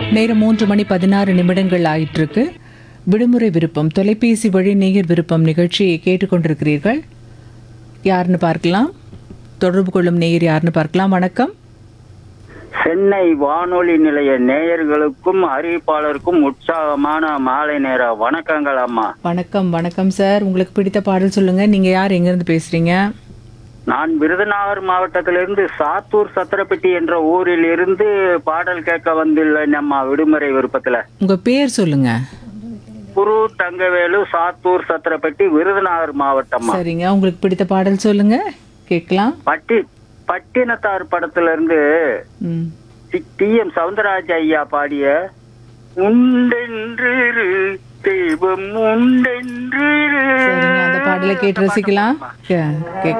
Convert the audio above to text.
நேரம் மூன்று மணி பதினாறு நிமிடங்கள் ஆயிட்டிருக்கு விடுமுறை விருப்பம் தொலைபேசி வழி நேயர் விருப்பம் நிகழ்ச்சியை கேட்டுக்கொண்டிருக்கிறீர்கள் யாருன்னு பார்க்கலாம் தொடர்பு கொள்ளும் நேயர் யாருன்னு பார்க்கலாம் வணக்கம் சென்னை வானொலி நிலைய நேயர்களுக்கும் அறிவிப்பாளருக்கும் உற்சாகமான மாலை நேர வணக்கங்கள் அம்மா வணக்கம் வணக்கம் சார் உங்களுக்கு பிடித்த பாடல் சொல்லுங்க நீங்க யார் எங்கிருந்து பேசுறீங்க நான் விருதுநகர் மாவட்டத்திலிருந்து சாத்தூர் சத்திரப்பட்டி என்ற ஊரில் இருந்து பாடல் கேட்க வந்துள்ளேன் அம்மா விடுமுறை விருப்பத்துல உங்க பேர் சொல்லுங்க குரு தங்கவேலு சாத்தூர் சத்திரப்பட்டி விருதுநகர் மாவட்டம்மா சரிங்க உங்களுக்கு பிடித்த பாடல் சொல்லுங்க கேட்கலாம் பட்டி பட்டினத்தார் படத்துல இருந்து ம் டி எம் சவுந்தரராஜ ஐயா பாடிய உண்டென்று தெய்வம் உண்டென்று சரிங்க அந்த பாடலை கேட்டு ரசிக்கலாம் கே- கேட்கலாம்